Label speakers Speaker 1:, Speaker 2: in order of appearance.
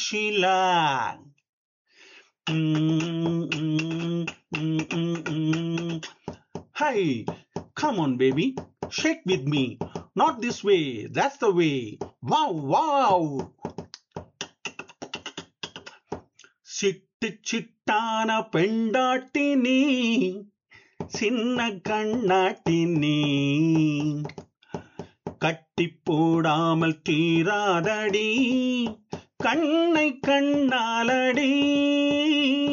Speaker 1: Sheila. Mm, mm, mm, mm, mm. Hey, come on, baby. Shake with me. Not this way. That's the way. Wow, wow. சிட்டு சிட்டான பெண்டாட்டி நீ சின்ன கண்ணாட்டி நீ கட்டி போடாமல் தீராதடி கண்ணை கண்ணாலடி